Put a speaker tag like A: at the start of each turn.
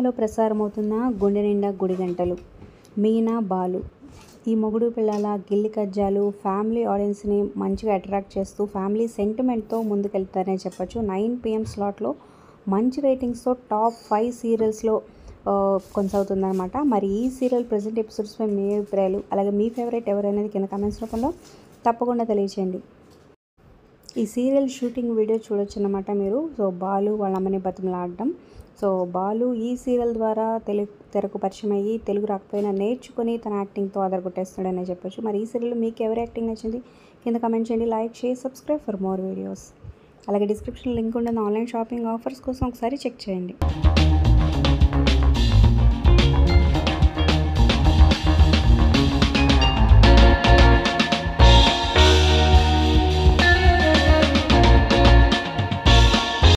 A: సినిమాలో ప్రసారమవుతున్న గుండె నిండా గుడి గంటలు మీనా బాలు ఈ మొగుడు పిల్లల గిల్లి కజ్జాలు ఫ్యామిలీ ఆడియన్స్ని మంచిగా అట్రాక్ట్ చేస్తూ ఫ్యామిలీ సెంటిమెంట్తో ముందుకెళ్తారనే చెప్పొచ్చు నైన్ పిఎం స్లాట్లో మంచి రేటింగ్స్తో టాప్ ఫైవ్ సీరియల్స్లో కొనసాగుతుందన్నమాట మరి ఈ సీరియల్ ప్రజెంట్ ఎపిసోడ్స్పై మీ అభిప్రాయాలు అలాగే మీ ఫేవరెట్ ఎవరనేది కింద కామెంట్స్ రూపంలో తప్పకుండా తెలియచేయండి ఈ సీరియల్ షూటింగ్ వీడియో చూడొచ్చు అన్నమాట మీరు సో బాలు వాళ్ళ అమ్మని బతిమలాడడం సో బాలు ఈ సీరియల్ ద్వారా తెలుగు తెరకు పరిచయం అయ్యి తెలుగు రాకపోయినా నేర్చుకుని తన యాక్టింగ్తో అదరగొట్టేస్తాడనే చెప్పొచ్చు మరి ఈ సీరియల్ మీకు ఎవరి యాక్టింగ్ నచ్చింది కింద కమెంట్ చేయండి లైక్ చేసి సబ్స్క్రైబ్ ఫర్ మోర్ వీడియోస్ అలాగే డిస్క్రిప్షన్ లింక్ ఉంటుంది ఆన్లైన్ షాపింగ్ ఆఫర్స్ కోసం ఒకసారి చెక్ చేయండి